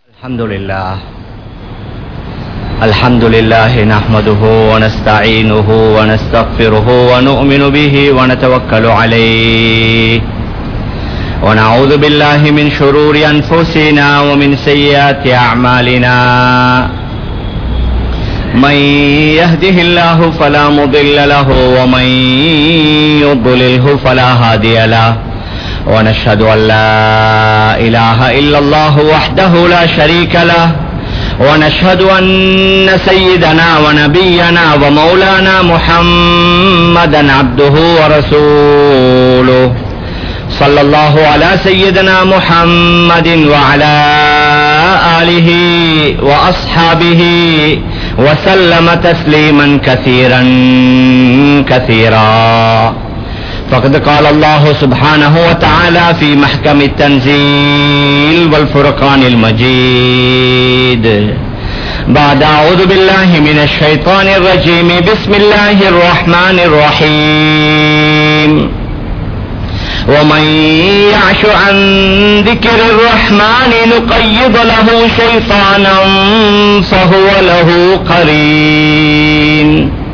الحمد لله الحمد لله نحمده ونستعينه ونستغفره ونؤمن به ونتوكل عليه ونعوذ بالله من شرور أنفسنا ومن سيئات أعمالنا من يهده الله فلا مضل له ومن يضلله فلا هادي له ونشهد أن لا إله إلا الله وحده لا شريك له ونشهد أن سيدنا ونبينا ومولانا محمدا عبده ورسوله صلى الله على سيدنا محمد وعلى آله وأصحابه وسلم تسليما كثيرا كثيرا فقد قال الله سبحانه وتعالى في محكم التنزيل والفرقان المجيد بعد أعوذ بالله من الشيطان الرجيم بسم الله الرحمن الرحيم ومن يعش عن ذكر الرحمن نقيض له شيطانا فهو له قرين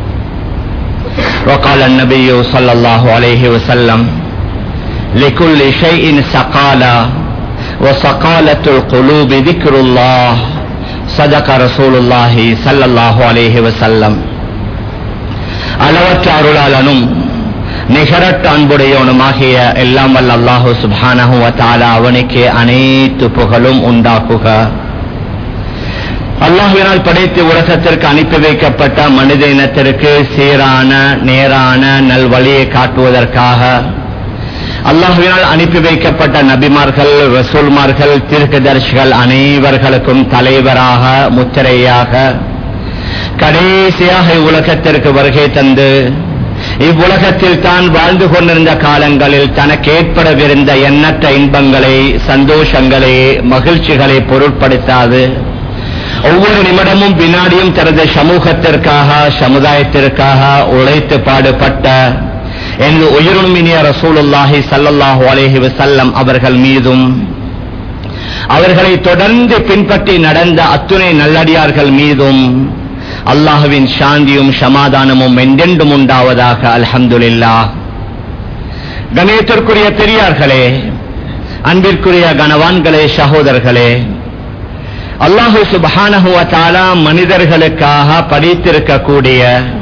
وقال النبي صلى الله عليه وسلم لكل شيء سقالا وسقالة القلوب ذكر الله صدق رسول الله صلى الله عليه وسلم அளவற்ற அருளாளனும் நிகரற்ற அன்புடையவனுமாகிய எல்லாம் வல்ல அல்லாஹு சுபானஹு வத்தாலா அவனுக்கு அனைத்து புகழும் உண்டாக்குக அல்லாஹுவினால் படைத்து உலகத்திற்கு அனுப்பி வைக்கப்பட்ட மனித இனத்திற்கு சீரான நேரான நல்வழியை காட்டுவதற்காக அல்லாஹுவினால் அனுப்பி வைக்கப்பட்ட நபிமார்கள் ரசூல்மார்கள் தீர்க்கதர்சிகள் அனைவர்களுக்கும் தலைவராக முத்திரையாக கடைசியாக இவ்வுலகத்திற்கு வருகை தந்து இவ்வுலகத்தில் தான் வாழ்ந்து கொண்டிருந்த காலங்களில் தனக்கு ஏற்படவிருந்த எண்ணற்ற இன்பங்களை சந்தோஷங்களை மகிழ்ச்சிகளை பொருட்படுத்தாது ஒவ்வொரு நிமிடமும் வினாடியும் தனது சமூகத்திற்காக சமுதாயத்திற்காக உழைத்து பாடுபட்ட எனது உயிருமினிய ரசூலுல்லாஹி சல்லல்லாஹு அலேஹி வசல்லம் அவர்கள் மீதும் அவர்களை தொடர்ந்து பின்பற்றி நடந்த அத்துணை நல்லடியார்கள் மீதும் அல்லாஹுவின் சாந்தியும் சமாதானமும் என்றென்றும் உண்டாவதாக அல்ஹம்துலில்லா கணேத்திற்குரிய பெரியார்களே அன்பிற்குரிய கனவான்களே சகோதரர்களே அல்லாஹு சுபானஹுவத்தாலா மனிதர்களுக்காக படித்திருக்கக்கூடிய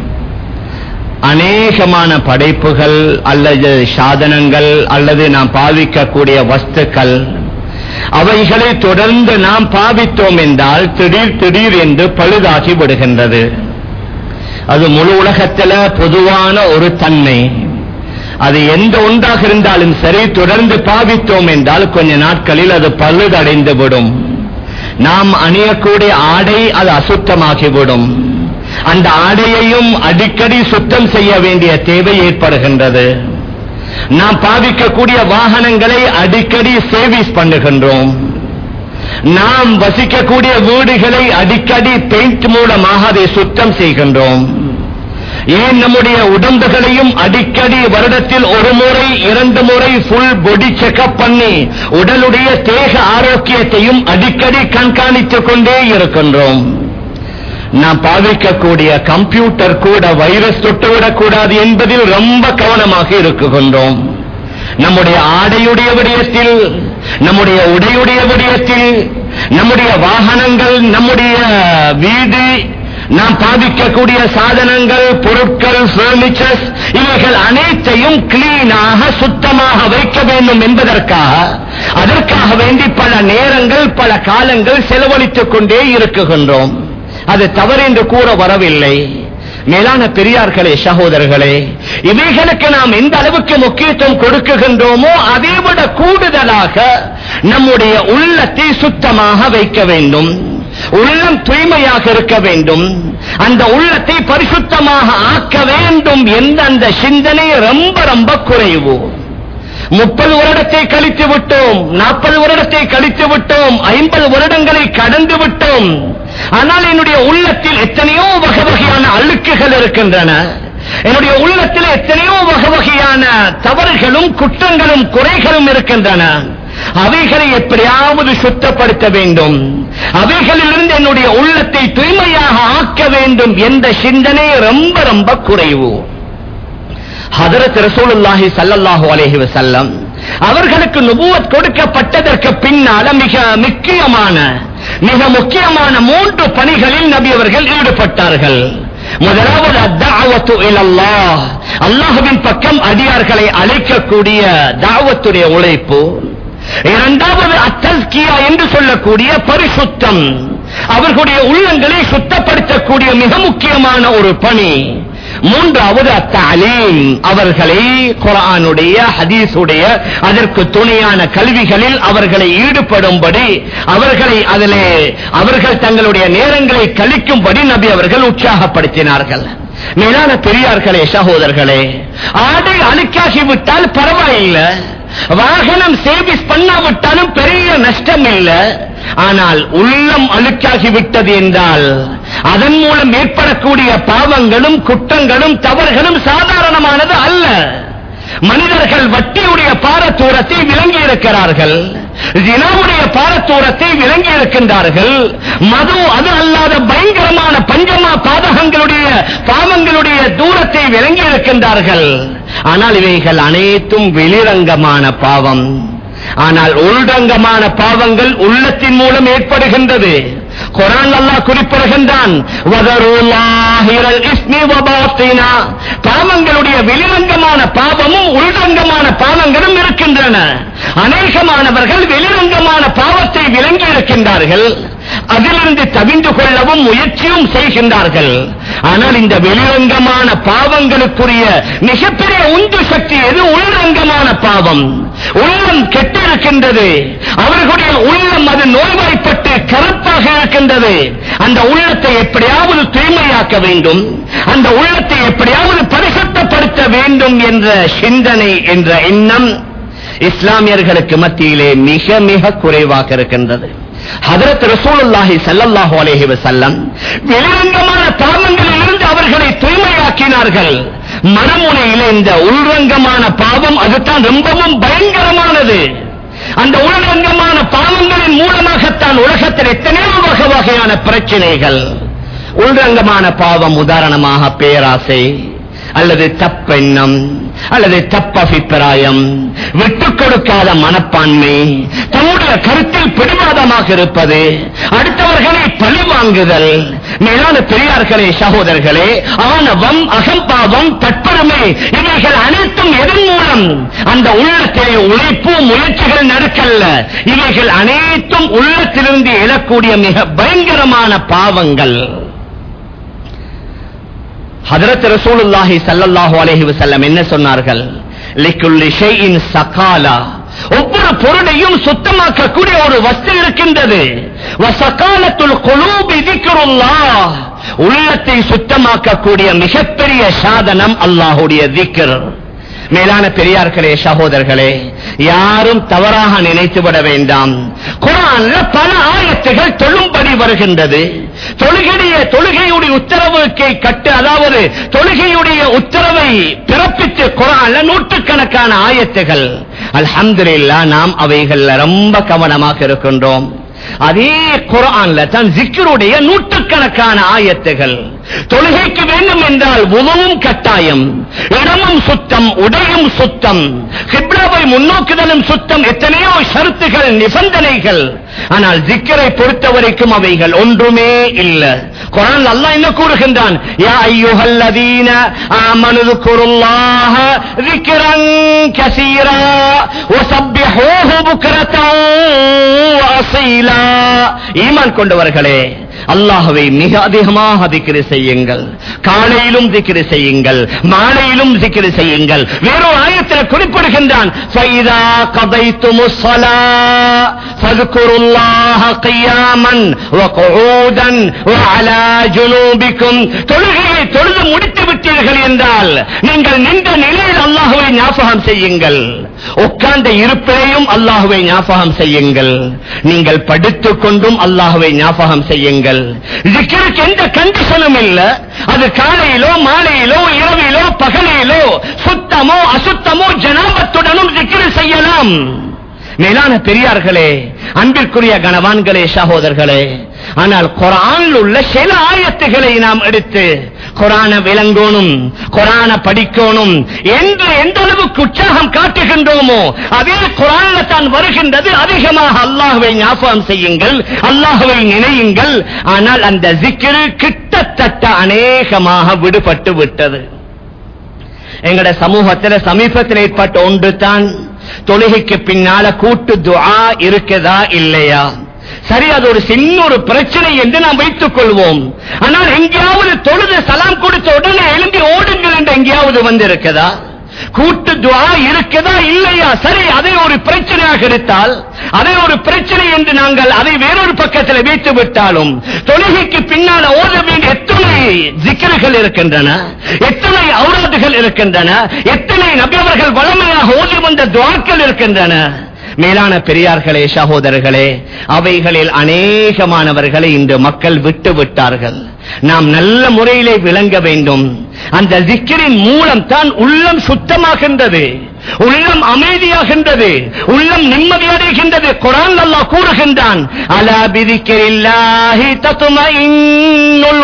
அநேகமான படைப்புகள் அல்லது சாதனங்கள் அல்லது நாம் பாவிக்கக்கூடிய வஸ்துக்கள் அவைகளை தொடர்ந்து நாம் பாவித்தோம் என்றால் திடீர் திடீர் என்று பழுதாகி விடுகின்றது அது முழு உலகத்தில் பொதுவான ஒரு தன்மை அது எந்த ஒன்றாக இருந்தாலும் சரி தொடர்ந்து பாவித்தோம் என்றால் கொஞ்ச நாட்களில் அது பழுதடைந்து விடும் நாம் அணியக்கூடிய ஆடை அது அசுத்தமாகிவிடும் அந்த ஆடையையும் அடிக்கடி சுத்தம் செய்ய வேண்டிய தேவை ஏற்படுகின்றது நாம் பாவிக்கக்கூடிய வாகனங்களை அடிக்கடி சேவிஸ் பண்ணுகின்றோம் நாம் வசிக்கக்கூடிய வீடுகளை அடிக்கடி பெயிண்ட் மூலமாக அதை சுத்தம் செய்கின்றோம் ஏன் நம்முடைய உடம்புகளையும் அடிக்கடி வருடத்தில் ஒரு முறை இரண்டு முறை ஃபுல் பொடி செக்அப் பண்ணி உடலுடைய தேக ஆரோக்கியத்தையும் அடிக்கடி கண்காணித்துக் கொண்டே இருக்கின்றோம் நாம் பாவிக்கக்கூடிய கம்ப்யூட்டர் கூட வைரஸ் தொட்டுவிடக் கூடாது என்பதில் ரொம்ப கவனமாக இருக்குகின்றோம் நம்முடைய ஆடையுடைய விடயத்தில் நம்முடைய உடையுடைய விடயத்தில் நம்முடைய வாகனங்கள் நம்முடைய வீடு நாம் பாவிக்கக்கூடிய சாதனங்கள் பொருட்கள் பர்னிச்சர்ஸ் இவைகள் அனைத்தையும் கிளீனாக சுத்தமாக வைக்க வேண்டும் என்பதற்காக அதற்காக வேண்டி பல நேரங்கள் பல காலங்கள் செலவழித்துக் கொண்டே இருக்குகின்றோம் அது தவறு என்று கூற வரவில்லை மேலான பெரியார்களே சகோதரர்களே இவைகளுக்கு நாம் எந்த அளவுக்கு முக்கியத்துவம் கொடுக்குகின்றோமோ அதைவிட கூடுதலாக நம்முடைய உள்ளத்தை சுத்தமாக வைக்க வேண்டும் உள்ளம் தூய்மையாக இருக்க வேண்டும் அந்த உள்ளத்தை பரிசுத்தமாக ஆக்க வேண்டும் என்ற அந்த சிந்தனை ரொம்ப ரொம்ப குறைவு முப்பது வருடத்தை கழித்து விட்டோம் நாற்பது வருடத்தை கழித்து விட்டோம் ஐம்பது வருடங்களை கடந்து விட்டோம் ஆனால் என்னுடைய உள்ளத்தில் எத்தனையோ வகை வகையான அழுக்குகள் இருக்கின்றன என்னுடைய உள்ளத்தில் எத்தனையோ வகை வகையான தவறுகளும் குற்றங்களும் குறைகளும் இருக்கின்றன அவைகளை எப்படியாவது சுத்தப்படுத்த வேண்டும் அவைகளிலிருந்து என்னுடைய உள்ளத்தை தூய்மையாக ஆக்க வேண்டும் என்ற சிந்தனை ரொம்ப ரொம்ப குறைவு ஹதரத் ரசூலுல்லாஹி ஸல்லல்லாஹு அலைஹி வஸல்லம் அவர்களுக்கு நுபுவத் கொடுக்கப்பட்டதற்கு பின்னால மிக முக்கியமான மிக முக்கியமான மூன்று பணிகளில் நபி அவர்கள் ஈடுபட்டார்கள் முதலாவது அத்தாவத்து இலல்லாஹ் அல்லாஹ்வின் பக்கம் அடியார்களை அழைக்கக்கூடிய தாவத்துடைய உழைப்பு இரண்டாவது அத்தஸ்கியா என்று சொல்லக்கூடிய பரிசுத்தம் அவர்களுடைய உள்ளங்களை சுத்தப்படுத்தக்கூடிய மிக முக்கியமான ஒரு பணி மூன்றாவது அத்தாலீம் அவர்களை குரானுடைய ஹதீஸுடைய அதற்கு துணையான கல்விகளில் அவர்களை ஈடுபடும்படி அவர்களை அதிலே அவர்கள் தங்களுடைய நேரங்களை கழிக்கும்படி நபி அவர்கள் உற்சாகப்படுத்தினார்கள் மேலான பெரியார்களே சகோதரர்களே ஆடை அழுக்காகிவிட்டால் பரவாயில்லை வாகனம் சேவிஸ் பண்ணாவிட்டாலும் பெரிய நஷ்டம் இல்லை ஆனால் உள்ளம் அழுக்காகி விட்டது என்றால் அதன் மூலம் ஏற்படக்கூடிய பாவங்களும் குற்றங்களும் தவறுகளும் சாதாரணமானது அல்ல மனிதர்கள் வட்டியுடைய பாரத்தூரத்தை விளங்கி இருக்கிறார்கள் ஜினாவுடைய பாரத்தூரத்தை விளங்கி இருக்கின்றார்கள் மது அது அல்லாத பயங்கரமான பஞ்சமா பாதகங்களுடைய பாவங்களுடைய தூரத்தை விளங்கி இருக்கின்றார்கள் ஆனால் இவைகள் அனைத்தும் வெளிரங்கமான பாவம் ஆனால் உள்ரங்கமான பாவங்கள் உள்ளத்தின் மூலம் ஏற்படுகின்றது குரான் அல்லாஹ் குறிப்பிடுகின்றான் வதருல்லாஹிரல் இஸ்மி வபாத்தினா பாவங்களுடைய வெளிரங்கமான பாவமும் உள்ரங்கமான பாவங்களும் இருக்கின்றன அநேகமானவர்கள் வெளிரங்கமான பாவத்தை விளங்கி இருக்கின்றார்கள் அதிலிருந்து தவிந்து கொள்ளவும் முயற்சியும் செய்கின்றார்கள் ஆனால் இந்த வெளிரங்கமான பாவங்களுக்குரிய மிகப்பெரிய உந்து சக்தி எது உள்ரங்கமான பாவம் உள்ளம் கெட்டிருக்கின்றது அவர்களுடைய உள்ளம் அது நோய்வாய்ப்பட்டு கருப்பாக இருக்கின்றது அந்த உள்ளத்தை எப்படியாவது தூய்மையாக்க வேண்டும் அந்த உள்ளத்தை எப்படியாவது பரிசுத்தப்படுத்த வேண்டும் என்ற சிந்தனை என்ற எண்ணம் இஸ்லாமியர்களுக்கு மத்தியிலே மிக மிக குறைவாக இருக்கின்றது ஹதரத் ரசூலுல்லாஹி ஸல்லல்லாஹு அலைஹி வஸல்லம் வெளிரங்கமான பாவங்களில் இருந்து அவர்களை தூய்மையாக்கினார்கள் மறுமுனையில் இந்த உள்ரங்கமான பாவம் அதுதான் ரொம்பவும் பயங்கரமானது அந்த உள்ரங்கமான பாவங்களின் மூலமாகத்தான் உலகத்தில் எத்தனையோ வகை வகையான பிரச்சனைகள் உள்ரங்கமான பாவம் உதாரணமாக பேராசை அல்லது தப்பெண்ணம் அல்லது தப்பபிப்பிராயம் விட்டுக் கொடுக்காத மனப்பான்மை தன்னுடைய கருத்தில் பிடிவாதமாக இருப்பது அடுத்தவர்களை பழி வாங்குதல் மேலான பெரியார்களே சகோதரர்களே ஆணவம் அகம்பாவம் தற்பெருமை இவைகள் அனைத்தும் எதன் மூலம் அந்த உள்ளத்திலே உழைப்பு முயற்சிகள் நடக்கல்ல இவைகள் அனைத்தும் உள்ளத்திலிருந்து எழக்கூடிய மிக பயங்கரமான பாவங்கள் ஹதரத் ரசூலுல்லாஹி ஸல்லல்லாஹு அலைஹி வஸல்லம் என்ன சொன்னார்கள் லிக்குல்லி ஷைஇன் சகாலா ஒவ்வொரு பொருளையும் சுத்தமாக்கக்கூடிய ஒரு வஸ்து இருக்கின்றது வசகாலத்துல் குலூபி திக்ருல்லாஹ் உள்ளத்தை சுத்தமாக்கக்கூடிய மிகப்பெரிய சாதனம் அல்லாஹ்வுடைய திக்ர் மேலான பெரியார்களே சகோதரர்களே யாரும் தவறாக நினைத்துவிட வேண்டாம் குரான்ல பல ஆயத்துகள் தொழும்படி வருகின்றது தொழுகையுடைய தொழுகையுடைய உத்தரவுக்கு கட்டு அதாவது தொழுகையுடைய உத்தரவை பிறப்பித்து குரான்ல நூற்றுக்கணக்கான ஆயத்துகள் அல்ஹம்துலில்லா நாம் அவைகள்ல ரொம்ப கவனமாக இருக்கின்றோம் அதே குரான்ல தான் ஜிக்கருடைய நூற்றுக்கணக்கான ஆயத்துகள் தொழுகைக்கு வேண்டும் என்றால் உணவும் கட்டாயம் இடமும் சுத்தம் உடையும் சுத்தம் கிப்லாவை முன்னோக்குதலும் சுத்தம் எத்தனையோ ஷருத்துகள் நிபந்தனைகள் ஆனால் ஜிக்கரை பொறுத்த வரைக்கும் அவைகள் ஒன்றுமே இல்லை குரான் அல்லாஹ் என்ன கூறுகின்றான் யா ஐயுஹல்லதீன ஆமனு ذكرுல்லாஹ ذكرا كثيرا وسبحوه بكرة وأصيلا ஈமான் கொண்டவர்களே அல்லாஹ்வை மிக அதிகமாக திக்ரு செய்யுங்கள் காலையிலும் திக்ரு செய்யுங்கள் மாலையிலும் திக்ரு செய்யுங்கள் வேறொரு ஆயத்தில் குறிப்பிடுகின்றான் فَإِذَا قَضَيْتُمُ الصَّلَاةَ فَاذْكُرُوا اللَّهَ قِيَامًا وَقُعُودًا وَعَلَى جُنُوبِكُمْ தொழுகையை தொழுது முடித்து விட்டீர்கள் என்றால் நீங்கள் நின்ற நிலையில் அல்லாஹ்வை ஞாபகம் செய்யுங்கள் உட்கார்ந்த இருப்பிலையும் அல்லாஹுவை ஞாபகம் செய்யுங்கள் நீங்கள் படுத்துக் கொண்டும் அல்லாஹுவை ஞாபகம் செய்யுங்கள் இதுக்கு எந்த கண்டிஷனும் இல்ல அது காலையிலோ மாலையிலோ இரவிலோ பகலிலோ சுத்தமோ அசுத்தமோ ஜனாபத்துடனும் திக்ரு செய்யலாம் மேலான பெரியார்களே அன்பிற்குரிய கணவான்களே சகோதரர்களே ஆனால் குரானில் உள்ள சில ஆயத்துகளை நாம் எடுத்து குரான விளங்கணும் குரான படிக்கணும் என்று எந்த அளவுக்கு உற்சாகம் காட்டுகின்றோமோ அதே குரான்ல தான் வருகின்றது அதிகமாக அல்லாஹுவை ஞாபகம் செய்யுங்கள் அல்லாஹுவை நினையுங்கள் ஆனால் அந்த ஜிக்கிரு கிட்டத்தட்ட அநேகமாக விடுபட்டு விட்டது எங்கட சமூகத்தில் சமீபத்தில் ஏற்பட்ட ஒன்று தான் தொழுகைக்கு பின்னால கூட்டு துஆ இருக்குதா இல்லையா சரி அது ஒரு சின்ன ஒரு பிரச்சனை என்று நாம் வைத்துக் கொள்வோம் ஆனால் எங்கேயாவது தொழுது சலாம் கொடுத்த உடனே எழும்பி ஓடுங்கள் என்று எங்கேயாவது வந்து இருக்குதா கூட்டு துவா இருக்குதா இல்லையா சரி அதை ஒரு பிரச்சனையாக எடுத்தால் அதை ஒரு பிரச்சனை என்று நாங்கள் அதை வேறொரு பக்கத்தில் வைத்து விட்டாலும் தொழுகைக்கு பின்னால் ஓத வேண்டிய எத்தனை ஜிக்கர்கள் இருக்கின்றன எத்தனை ஔராதுகள் இருக்கின்றன எத்தனை நபியவர்கள் வளமையாக ஓதி வந்த துவாக்கள் இருக்கின்றன மேலான பெரியார்களே சகோதரர்களே அவைகளில் அநேகமானவர்களை இன்று மக்கள் விட்டு விட்டார்கள் நாம் நல்ல முறையிலே விளங்க வேண்டும் அந்த ஜிக்கிரின் மூலம் தான் உள்ளம் சுத்தமாகின்றது உள்ளம் அமைதியாகின்றது உள்ளம் நிம்மதியடைகின்றது குரான் அல்லாஹ் கூறுகின்றான் அலா பிதிக்கிரில்லாஹி தத்துமைன்னுல்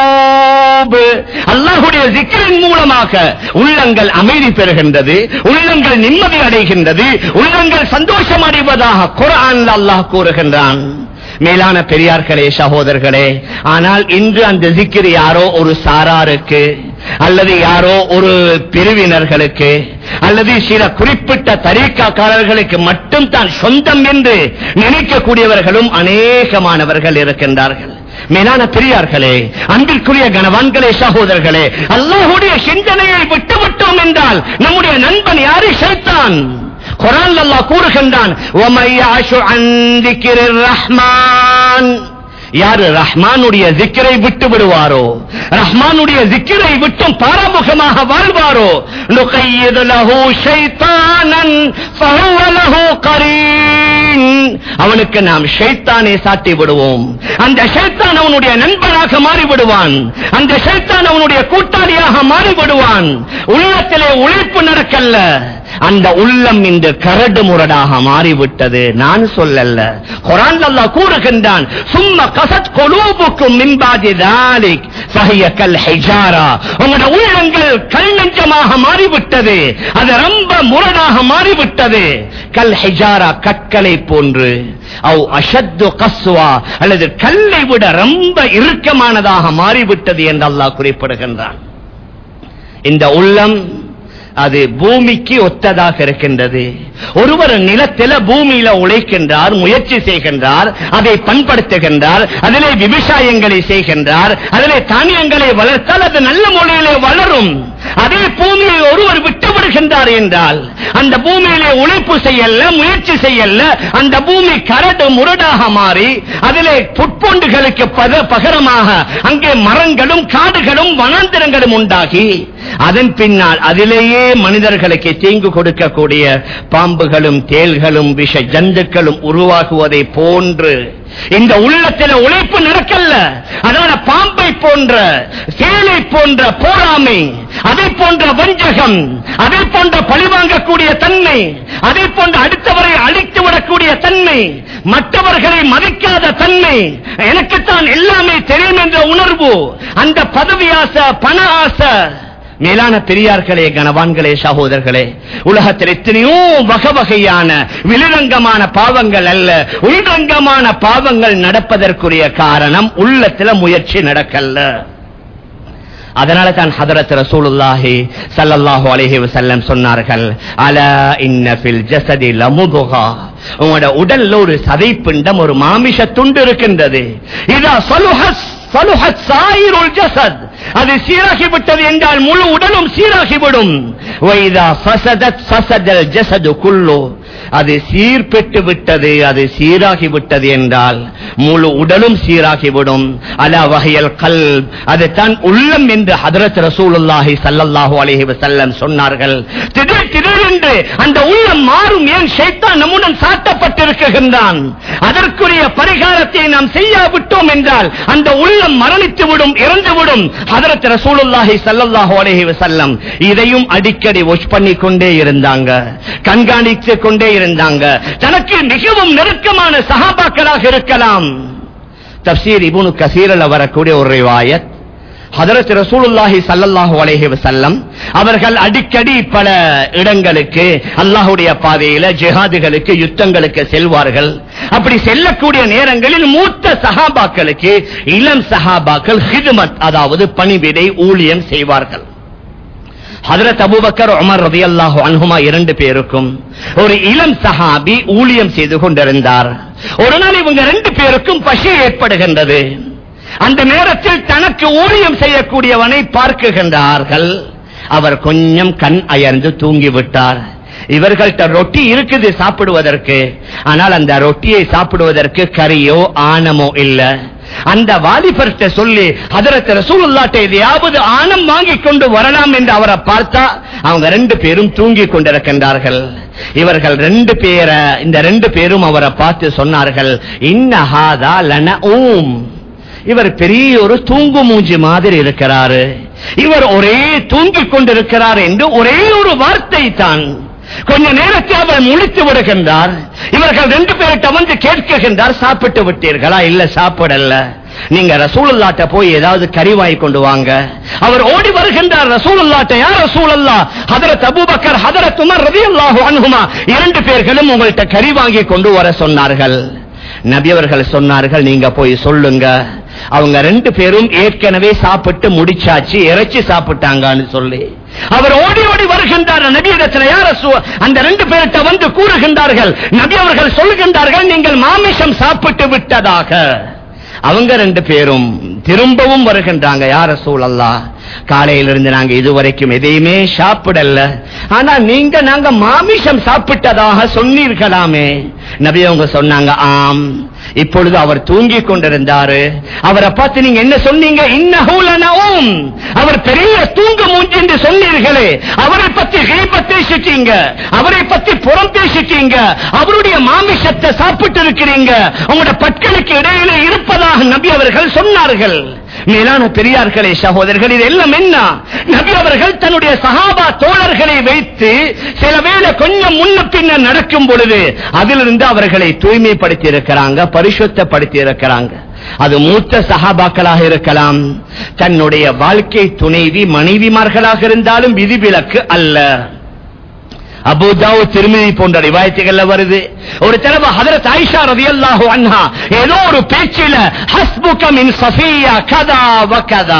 குலூப் அல்லாஹ்வுடைய ஜிக்ரின் மூலமாக உள்ளங்கள் அமைதி பெறுகின்றது உள்ளங்கள் நிம்மதி அடைகின்றது உள்ளங்கள் சந்தோஷம் அடைவதாக குரான் அல்லாஹ் கூறுகின்றான் மேலான பெரியார்களே சகோதரர்களே ஆனால் இன்று அந்த ஜிக்கிர் யாரோ ஒரு சாராருக்கு அல்லது யாரோ ஒரு பிரிவினர்களுக்கு அல்லது சில குறிப்பிட்ட தரீக்காக்காரர்களுக்கு மட்டும் தான் சொந்தம் என்று நினைக்கக்கூடியவர்களும் அநேகமானவர்கள் இருக்கின்றார்கள் மேலான பெரியார்களே அன்பிற்குரிய கணவான்களே சகோதரர்களே அல்லாஹுடைய சிந்தனையை விட்டுவிட்டோம் என்றால் நம்முடைய நண்பன் யாரு சைத்தான் குரான் அல்லாஹ் கூறுகின்றான் "ஒமையாஷு அன் திக்ரிர் ரஹ்மான் யாரு ரஹ்மானுடைய ஜிக்கரை விட்டு விடுவாரோ ரஹ்மானுடைய ஜிக்கரை விட்டும் பாராமுகமாக வாழ்வாரோ நுகையிது லஹு ஷைத்தானன் ஃபஹுவ லஹு கரீன் அவனுக்கு நாம் ஷைத்தானை சாட்டி விடுவோம் அந்த ஷைத்தான் அவனுடைய நண்பனாக மாறி விடுவான் அந்த ஷைத்தான் அவனுடைய கூட்டாளியாக மாறி விடுவான் உள்ளத்திலே உழைப்பு நடக்கல்ல அந்த உள்ளம் இந்த கரடு முரடாக மாறிவிட்டது நான் சொல்லல்ல குரான் அல்லாஹ் கூறுகின்றான் சும்மா கசத் கொலூபுக்கும் மின்பாதி தாலிக் ஃபஹிய கல் ஹிஜாரா உங்களுடைய உள்ளங்கள் கல் நெஞ்சமாக மாறிவிட்டது அது ரொம்ப முரடாக மாறிவிட்டது கல் ஹிஜாரா கற்களை போன்று அவ் அஷத்து கஸ்வா அல்லது கல்லை விட ரொம்ப இறுக்கமானதாக மாறிவிட்டது என்று அல்லாஹ் குறிப்பிடுகின்றான் இந்த உள்ளம் அது பூமிக்கு ஒத்ததாக இருக்கின்றது ஒருவர் நிலத்தில பூமியில உழைக்கின்றார் முயற்சி செய்கின்றார் அதை பண்படுத்துகின்றார் அதிலே விவசாயங்களை செய்கின்றார் அதிலே தானியங்களை வளர்த்தால் அது நல்ல முறையிலே வளரும் அதே பூமியை ஒருவர் விட்டு விடுகின்றார் என்றால் அந்த பூமியிலே உழைப்பு செய்யல முயற்சி செய்யல அந்த பூமி கரடு முரடாக மாறி அதிலே புட்பொண்டுகளுக்கு பத- பகரமாக அங்கே மரங்களும் காடுகளும் வனாந்திரங்களும் உண்டாகி அதன் பின்னால் அதிலேயே மனிதர்களுக்கு தீங்கு கொடுக்கக்கூடிய பாம்புகளும் தேள்களும் விஷ ஜந்துக்களும் உருவாகுவதை போன்று இந்த உள்ளத்தில் உழைப்பு நடக்கல்ல அதனால பாம்பை போன்ற தேளை போன்ற போராமை அதை போன்ற வஞ்சகம் அதை போன்ற பழிவாங்கக்கூடிய தன்மை அதை போன்ற அடுத்தவரை அழித்து விடக்கூடிய தன்மை மற்றவர்களை மதிக்காத தன்மை எனக்குத்தான் எல்லாமே தெரியும் என்ற உணர்வு அந்த பதவி ஆசை பண ஆசை மேலான பெரியார்களே கனவான்களே சகோதரர்களே உலகத்தில் எத்தனையோ வகை வகையான வெளிரங்கமான பாவங்கள் அல்ல உள்ரங்கமான பாவங்கள் நடப்பதற்குரிய காரணம் உள்ளத்துல முயற்சி நடக்கல்ல அதனால தான் ஹதரத் ரசூலுல்லாஹி ஸல்லல்லாஹு அலைஹி வஸல்லம் சொன்னார்கள் அலா இன்ன ஃபில் ஜஸதி லமுதுகா உங்களோட உடல்ல ஒரு சதைப்பிண்டம் ஒரு மாமிஷ துண்டு இருக்கின்றது இதா சலுஹஸ் சலுஹத் சாயிருல் ஜஸத் அது சீராகிவிட்டது என்றால் முழு உடலும் சீராகிவிடும் வைதா ஃபசதத் ஃபசதல் ஜஸது குல்லு அது சீர்பெற்று விட்டது அது சீராகி விட்டது என்றால் முழு உடலும் சீராகிவிடும் அலா வகையல் கல் அது தான் உள்ளம் என்று ஹதரத் ரசூலுல்லாஹி ஸல்லல்லாஹு அலைஹி வஸல்லம் சொன்னார்கள் திடீர் திடீரென்று அந்த உள்ளம் மாறும் ஏன் ஷைத்தான் நம்முடன் சாட்டப்பட்டிருக்கின்றான் அதற்குரிய பரிகாரத்தை நாம் செய்யாவிட்டோம் என்றால் அந்த உள்ளம் மரணித்து விடும் இறந்து விடும் ஹதரத் ரசூலுல்லாஹி ஸல்லல்லாஹு அலைஹி வஸல்லம் இதையும் அடிக்கடி வாட்ச் பண்ணி கொண்டே இருந்தாங்க கண்காணித்து கொண்டே அங்கே இருந்தாங்க தனக்கு மிகவும் நெருக்கமான சஹாபாக்களாக இருக்கலாம் தப்சீர் இபுனு கசீரல வரக்கூடிய ஒரு ரிவாயத் ஹதரத் ரசூலுல்லாஹி ஸல்லல்லாஹு அலைஹி வஸல்லம் அவர்கள் அடிக்கடி பல இடங்களுக்கு அல்லாஹ்வுடைய பாதையில ஜிஹாதுகளுக்கு யுத்தங்களுக்கு செல்வார்கள் அப்படி செல்லக்கூடிய நேரங்களில் மூத்த சஹாபாக்களுக்கு இளம் சஹாபாக்கள் ஹிதுமத் அதாவது பணிவிடை ஊழியம் செய்வார்கள் ஹதரத் அபூபக்கர் உமர் ரதியல்லாஹு அன்ஹுமா இரண்டு பேருக்கும் ஒரு இளம் சஹாபி ஊழியம் செய்து கொண்டிருந்தார் ஒரு நாள் இவங்க ரெண்டு பேருக்கும் பசி ஏற்படுகின்றது அந்த நேரத்தில் தனக்கு ஊழியம் செய்யக்கூடியவனை பார்க்குகின்றார்கள் அவர் கொஞ்சம் கண் அயர்ந்து தூங்கி விட்டார் இவர்கள்ட்ட ரொட்டி இருக்குது சாப்பிடுவதற்கு ஆனால் அந்த ரொட்டியை சாப்பிடுவதற்கு கறியோ ஆணமோ இல்ல அந்த வாலிபர்கிட்ட சொல்லி ஹதரத் ரசூலுல்லாட்ட எதையாவது ஆணம் வாங்கி கொண்டு வரலாம் என்று அவரை பார்த்தா அவங்க ரெண்டு பேரும் தூங்கி கொண்டிருக்கின்றார்கள் இவர்கள் ரெண்டு பேரை இந்த ரெண்டு பேரும் அவரை பார்த்து சொன்னார்கள் இன்னஹாதா லன ஊம் இவர் பெரிய ஒரு தூங்கு மூஞ்சி மாதிரி இருக்கிறாரு இவர் ஒரே தூங்கிக் கொண்டிருக்கிறார் என்று ஒரே ஒரு வார்த்தை தான் கொஞ்ச நேரத்தில் அவர் முழித்து விடுகின்றார் இவர்கள் ரெண்டு பேர்கிட்ட வந்து கேட்கின்றார் சாப்பிட்டு விட்டீர்களா இல்ல சாப்பிடல நீங்க ரசூலுல்லாட்ட போய் ஏதாவது கறி வாங்கி கொண்டு வாங்க அவர் ஓடி வருகின்றார் ரசூலுல்லாட்ட யார் ரசூலுல்லா ஹதரத் அபூபக்கர் ஹதரத் உமர் ரலியல்லாஹு அன்ஹுமா இரண்டு பேர்களும் உங்கள்ட்ட கறி வாங்கி கொண்டு வர சொன்னார்கள் நபி அவர்கள் சொன்னார்கள் நீங்க போய் சொல்லுங்க அவங்க ரெண்டு பேரும் ஏற்கனவே சாப்பிட்டு முடிச்சாச்சு இறைச்சி சாப்பிட்டாங்கன்னு சொல்லி அவர் ஓடி ஓடி வருகின்றார் நபி இடத்துல யார அந்த ரெண்டு பேர்கிட்ட வந்து கூறுகின்றார்கள் நபி அவர்கள் சொல்லுகின்றார்கள் நீங்கள் மாமிசம் சாப்பிட்டு விட்டதாக அவங்க ரெண்டு பேரும் திரும்பவும் வருகின்றாங்க யார சூழல்லா காலையிலிருந்து நாங்க இதுவரைக்கும் எதையுமே சாப்பிடல ஆனா நீங்க நாங்க மாமிசம் சாப்பிட்டதாக சொன்னீர்களாமே நபி அவங்க சொன்னாங்க ஆம் இப்பொழுது அவர் தூங்கி கொண்டிருந்தாரு அவரை பார்த்து நீங்க என்ன சொன்னீங்க இன்னஹூலனவும் அவர் பெரிய தூங்க மூஞ்சி என்று சொன்னீர்களே அவரை பத்தி கீபத் பேசிட்டீங்க அவரை பத்தி புறம் பேசிட்டீங்க அவருடைய மாமிசத்தை சாப்பிட்டு இருக்கிறீங்க உங்களோட பட்களுக்கு இடையில இருப்பதாக நபி அவர்கள் சொன்னார்கள் மேலான பெரியார்களே சகோதரர்கள் இது எல்லாம் என்ன நபி அவர்கள் தன்னுடைய சகாபா தோழர்களை வைத்து சில வேளை கொஞ்சம் முன்ன பின்ன நடக்கும் பொழுது அதிலிருந்து அவர்களை தூய்மைப்படுத்தி இருக்கிறாங்க பரிசுத்தப்படுத்தி இருக்கிறாங்க அது மூத்த சகாபாக்களாக இருக்கலாம் தன்னுடைய வாழ்க்கை துணைவி மனைவிமார்களாக இருந்தாலும் விதிவிலக்கு அல்ல அபுதாவு திருமதி போன்ற ரிவாயத்துகள்ல வருது ஒரு தடவை ஹதரத் ஆயிஷா ரதியல்லாஹு அன்ஹா ஏதோ ஒரு பேச்சில ஹஸ்புக மின் சஃபியா கதா வகதா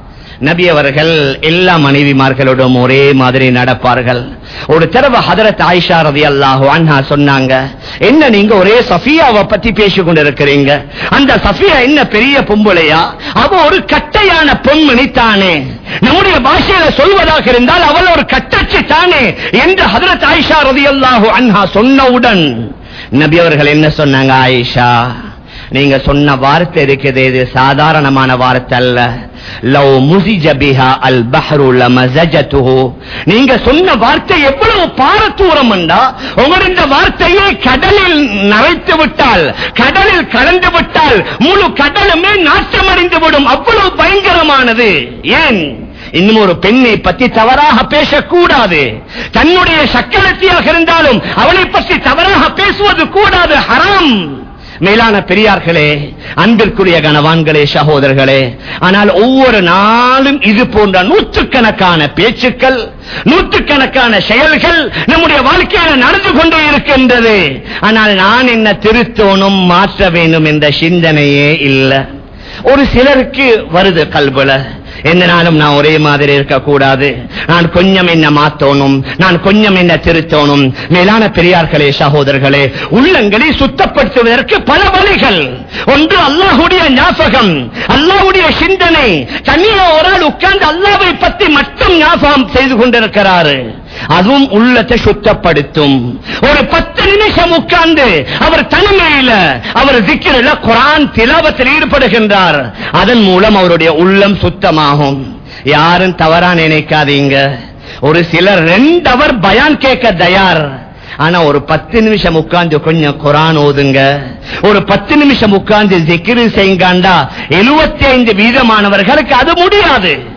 நபி அவர்கள் எல்லா மனைவிமார்களோடும் ஒரே மாதிரி நடப்பார்கள் ஒரு தடவை ஹதரத் ஆயிஷா ரதி அல்லாஹு அண்ணா சொன்னாங்க என்ன நீங்க ஒரே சஃபியாவை பத்தி பேசிக் கொண்டிருக்கிறீங்க அந்த சஃபியா என்ன பெரிய பொம்பளையா அவ ஒரு கட்டையான பொன்மணி தானே நம்முடைய பாஷையில சொல்வதாக இருந்தால் அவள் ஒரு கட்டச்சி தானே என்று ஹதரத் ஆயிஷா ரதி அல்லாஹு அண்ணா சொன்னவுடன் நபி அவர்கள் என்ன சொன்னாங்க ஆயிஷா நீங்க சொன்ன வார்த்தை இருக்குது இது சாதாரணமான வார்த்தை அல்ல லவ் முசிஜ பிஹா அல் பஹ்ரு லமஸஜதுஹு நீங்க சொன்ன வார்த்தை எவ்வளவு பாரதூரம் என்றா உங்களுடைய இந்த வார்த்தையை கடலில் நரைத்து விட்டால் கடலில் கலந்து விட்டால் முழு கடலுமே நாற்றமடைந்து விடும் அவ்வளவு பயங்கரமானது ஏன் இன்னும் ஒரு பெண்ணை பற்றி தவறாக பேசக்கூடாது தன்னுடைய சக்கரத்தியாக இருந்தாலும் அவளை பற்றி தவறாக பேசுவது கூடாது ஹராம் மேலான பெரியார்களே அன்பிற்குரிய கனவான்களே சகோதரர்களே ஆனால் ஒவ்வொரு நாளும் இது போன்ற நூற்றுக்கணக்கான பேச்சுக்கள் நூற்றுக்கணக்கான செயல்கள் நம்முடைய வாழ்க்கையில நடந்து கொண்டே இருக்கின்றது ஆனால் நான் என்ன திருத்தோனும் மாற்ற வேண்டும் என்ற சிந்தனையே இல்லை ஒரு சிலருக்கு வருது கல்புல என்னாலும் நான் ஒரே மாதிரி இருக்கக்கூடாது நான் கொஞ்சம் என்ன மாத்தோணும் நான் கொஞ்சம் என்ன திருத்தோணும் மேலான பெரியார்களே சகோதரர்களே உள்ளங்களை சுத்தப்படுத்துவதற்கு பல வழிகள் ஒன்று அல்லாஹுடைய ஞாபகம் அல்லாஹுடைய சிந்தனை தனியா ஒரு ஆள் உட்கார்ந்து அல்லாவை பத்தி மட்டும் ஞாபகம் செய்து கொண்டிருக்கிறாரு அதுவும் உள்ளத்தை சுத்தப்படுத்தும் ஒரு பத்து நிமிஷம் உட்கார்ந்து அவர் தனிமையில அவர் திக்கிரில குரான் திலாவத்தில் ஈடுபடுகின்றார் அதன் மூலம் அவருடைய உள்ளம் சுத்தமாகும் யாரும் தவறா நினைக்காதீங்க ஒரு சிலர் ரெண்டு அவர் பயான் கேட்க தயார் ஆனா ஒரு பத்து நிமிஷம் உட்கார்ந்து கொஞ்சம் குரான் ஓதுங்க ஒரு பத்து நிமிஷம் உட்கார்ந்து ஜிக்கிரு செய்யுங்காண்டா எழுபத்தி ஐந்து வீதமானவர்களுக்கு அது முடியாது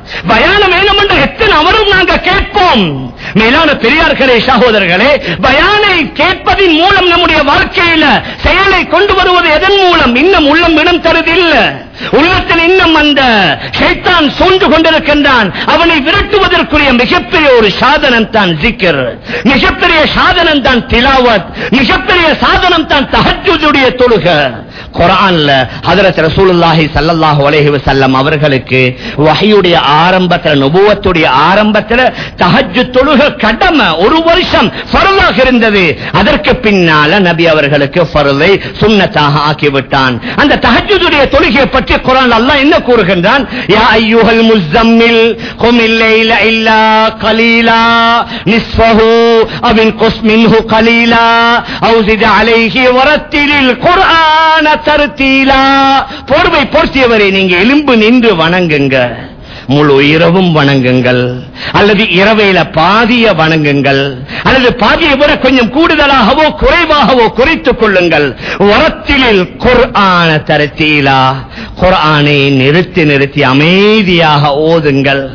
பயானம் வேணும் என்று எத்தனை அவரும் நாங்க கேட்போம் மேலான பெரியார்களே சகோதரர்களே பயானை கேட்பதின் மூலம் நம்முடைய வாழ்க்கையில செயலை கொண்டு வருவது எதன் மூலம் இன்னும் உள்ளம் இடம் தருதில்லை உள்ளத்தில் இன்னும் அந்த ஷைத்தான் சூழ்ந்து கொண்டிருக்கின்றான் அவனை விரட்டுவதற்குரிய மிகப்பெரிய ஒரு சாதனம் தான் ஜிக்கர் மிகப்பெரிய சாதனம் தான் திலாவத் மிகப்பெரிய சாதனம் தான் தஹஜுடைய தொழுக குரான்ல ஹதரத் ரசூலுல்லாஹி ஸல்லல்லாஹு அலைஹி வஸல்லம் அவர்களுக்கு வஹியுடைய ஆரம்பத்துல நுபுவத்துடைய ஆரம்பத்துல தஹஜ்ஜுத் தொழுக கடமை ஒரு வருஷம் ஃபர்லாக இருந்தது அதற்கு பின்னால நபி அவர்களுக்கு ஃபர்லை சுன்னத்தாக ஆக்கிவிட்டான் அந்த தஹஜ்ஜுடைய தொழுகையை பற்றி குரான் அல்லாஹ் என்ன கூறுகின்றான் யா அய்யுஹல் முஸம்மில் குமில் லைல இல்லா கலீலா நிஸ்ஃபஹு அவ் இன்குஸ் மின்ஹு கலீலா அவு ஜித் அலைஹி வரத்திலில் குர்ஆன தர்தீலா போர்வை போர்த்தியவரை நீங்க எலும்பு நின்று வணங்குங்க முழு இரவும் வணங்குங்கள் அல்லது இரவையில பாதிய வணங்குங்கள் அல்லது பாதியை விட கொஞ்சம் கூடுதலாகவோ குறைவாகவோ குறைத்துக் கொள்ளுங்கள் உரத்திலில் குர்ஆன தரத்தீலா குர்ஆனை நிறுத்தி நிறுத்தி அமைதியாக ஓதுங்கள்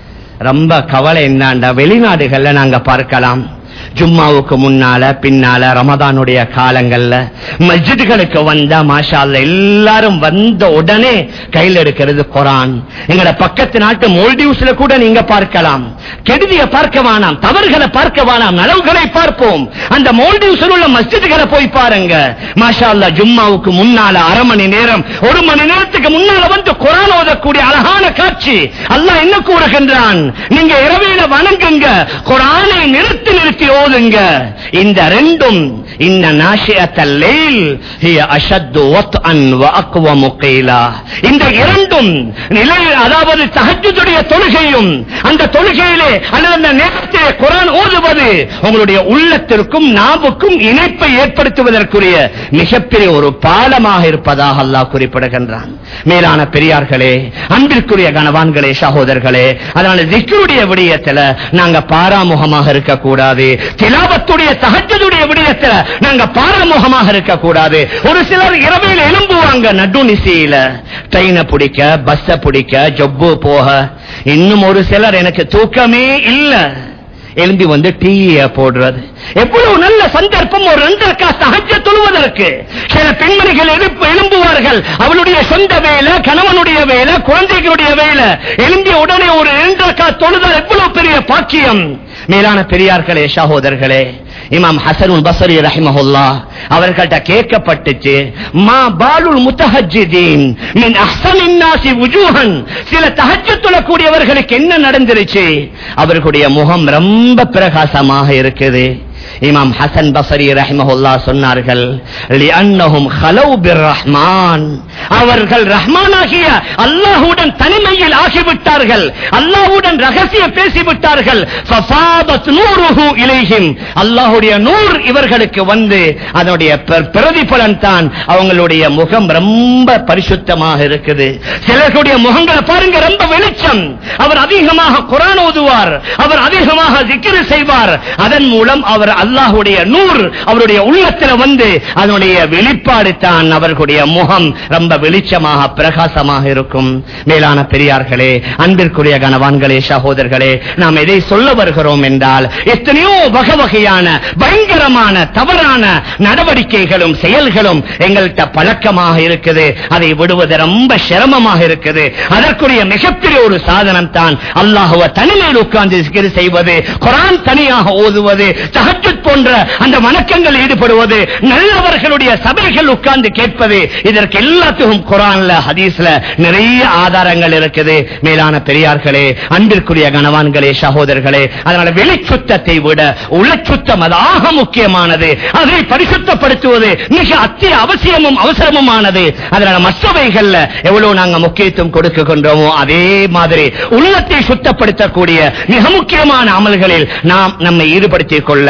ரொம்ப கவலை என்னாண்டா வெளிநாடுகள்ல நாங்க பார்க்கலாம் ஜும்மாவுக்கு முன்னால பின்னால ரமதானுடைய காலங்கள்ல மஸ்ஜிதுகளுக்கு வந்தா மாஷா அல்லாஹ் எல்லாரும் வந்த உடனே கையில் எடுக்கிறது குரான் எங்கட பக்கத்து நாட்டு மோல்டிவ்ஸ்ல கூட நீங்க பார்க்கலாம் கெடுதிய பார்க்க வேணாம் தவறுகளை பார்க்க வேணாம் நலவுகளை பார்ப்போம் அந்த மோல்டிவ்ஸில் உள்ள மஸ்ஜிதுகளை போய் பாருங்க மாஷா அல்லாஹ் ஜும்மாவுக்கு முன்னால அரை மணி நேரம் ஒரு மணி நேரத்துக்கு முன்னால வந்து குரான் ஓதக்கூடிய அழகான காட்சி அல்லாஹ் என்ன கூறுகின்றான் நீங்க இரவையில வணங்குங்க குரானை நிறுத்தி நிறுத்தி ஓதுங்க இந்த ரெண்டும் இந்த நாஷியத்தல்லேல் ஹிய அஷத்து வத்அன் வ அக்வமு கீலா இந்த இரண்டும் நிலை அதாவது தஹஜ்ஜுடைய தொழுகையும் அந்த தொழுகையிலே அல்லது அந்த நேரத்திலே குரான் ஓதுவது உங்களுடைய உள்ளத்திற்கும் நாவுக்கும் இணைப்பை ஏற்படுத்துவதற்குரிய மிகப்பெரிய ஒரு பாலமாக இருப்பதாக அல்லாஹ் குறிப்பிடுகின்றான் மேலான பெரியார்களே அன்பிற்குரிய கணவான்களே சகோதரர்களே அதனால ஜிக்ருடைய விடயத்துல நாங்க பாராமுகமாக இருக்கக்கூடாது திலாவத்துடைய தகஜதுடைய விடயத்துல நாங்க பாராமுகமாக இருக்கக்கூடாது ஒரு சிலர் இரவையில் எழும்புவாங்க நடுநிசையில ட்ரெயினை பிடிக்க பஸ்ஸ பிடிக்க ஜொப்பு போக இன்னும் ஒரு சிலர் எனக்கு தூக்கமே இல்லை எழும்பி வந்து டீய போடுறது எவ்வளவு நல்ல சந்தர்ப்பம் ஒரு ரெண்டு ரக்கா சகஜ தொழுவதற்கு சில பெண்மணிகள் எழுப்பு எழும்புவார்கள் அவளுடைய சொந்த வேலை கணவனுடைய வேலை குழந்தைகளுடைய வேலை எழும்பிய உடனே ஒரு ரெண்டு ரக்கா தொழுதல் எவ்வளவு பெரிய பாக்கியம் மேலான பெரியார்களே சகோதரர்களே இமாம் ஹசனுல் பசரி ரஹிமஹுல்லா அவர்கள்ட்ட கேட்கப்பட்டுச்சு மா பாலுல் முத்தஹஜ்ஜிதீன் மின் அஹ்சனின் நாசி வுஜூஹன் சில தஹஜ்ஜத் தொழக்கூடியவர்களுக்கு என்ன நடந்துருச்சு அவர்களுடைய முகம் ரொம்ப பிரகாசமாக இருக்குது இமாம் ஹசன் பசரி ரஹிமஹுல்லா சொன்னார்கள் லிஅன்னஹும் ஹலௌ பிர்ரஹ்மான் அவர்கள் ரஹ்மானாகிய அல்லாஹ்வுடன் தனிமையில் ஆகிவிட்டார்கள் அல்லாஹ்வுடன் ரகசியம் பேசிவிட்டார்கள் ஃபஃபாதத் நூருஹு இலைஹிம் அல்லாஹ்வுடைய நூர் இவர்களுக்கு வந்து அதனுடைய பிர- பிரதிபலன் தான் அவங்களுடைய முகம் ரொம்ப பரிசுத்தமாக இருக்குது சிலர்களுடைய முகங்களை பாருங்க ரொம்ப வெளிச்சம் அவர் அதிகமாக குரான் ஓதுவார் அவர் அதிகமாக ஜிக்கிரு செய்வார் அதன் மூலம் அவர் அல்லாஹ்வுடைய நூர் அவருடைய உள்ளத்தில் வந்து அதனுடைய வெளிப்பாடு தான் அவர்களுடைய முகம் ரொம்ப வெளிச்சமாக பிரகாசமாக இருக்கும் மேலான பெரியார்களே அன்பிற்குரிய கணவான்களே சகோதரர்களே நாம் எதை சொல்ல வருகிறோம் என்றால் எத்தனையோ வகை வகையான பயங்கரமான தவறான நடவடிக்கைகளும் செயல்களும் எங்கள்கிட்ட பழக்கமாக இருக்குது அதை விடுவது ரொம்ப சிரமமாக இருக்குது அதற்குரிய மிகப்பெரிய ஒரு சாதனம் தான் அல்லாஹுவ தனிமையில் உட்கார்ந்து zikr செய்வது குரான் தனியாக ஓதுவது தஹஜ்ஜுத் போன்ற அந்த வணக்கங்கள் ஈடுபடுவது நல்லவர்களுடைய சபைகள் உட்கார்ந்து கேட்பது இதற்கு எல்லாத்துக்கும் குரான்ல ஹதீஸ்ல நிறைய ஆதாரங்கள் இருக்குது மேலான பெரியார்களே அன்பிற்குரிய கணவான்களே சகோதரர்களே அதனால வெளிச்சுத்தத்தை விட உளச்சுத்தம் அது ஆக முக்கியமானது அதை பரிசுத்தப்படுத்துவது மிக அத்திய அவசியமும் அவசரமுமானது அதனால மற்றவைகள்ல எவ்வளவு நாங்க முக்கியத்துவம் கொடுக்கின்றோமோ அதே மாதிரி உள்ளத்தை சுத்தப்படுத்தக்கூடிய மிக முக்கியமான அமல்களில் நாம் நம்மை ஈடுபடுத்திக் கொள்ள எல்லா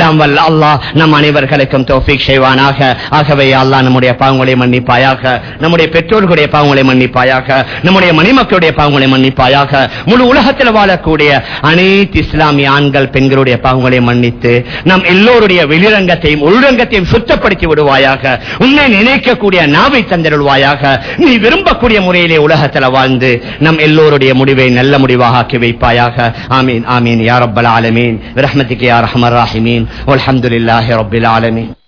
எல்லாம் வல்ல அல்லாஹ் நம் அனைவர்களுக்கும் தௌஃபீக் செய்வானாக ஆகவே யா அல்லாஹ் நம்முடைய பாவங்களை மன்னிப்பாயாக நம்முடைய பெற்றோர்களுடைய பாவங்களை மன்னிப்பாயாக நம்முடைய மணிமக்களுடைய பாவங்களை மன்னிப்பாயாக முழு உலகத்தில் வாழக்கூடிய அனைத்து இஸ்லாமிய ஆண்கள் பெண்களுடைய பாவங்களை மன்னித்து நம் எல்லோருடைய வெளிரங்கத்தையும் உள்ரங்கத்தையும் சுத்தப்படுத்தி விடுவாயாக உன்னை நினைக்கக்கூடிய நாவை தந்திருவாயாக நீ விரும்பக்கூடிய முறையிலே உலகத்தில் வாழ்ந்து நம் எல்லோருடைய முடிவை நல்ல முடிவாக ஆக்கி வைப்பாயாக ஆமீன் ஆமீன் யா ரப்பல் ஆலமீன் برحمتك يا ارحم الراحمين والحمد لله رب العالمين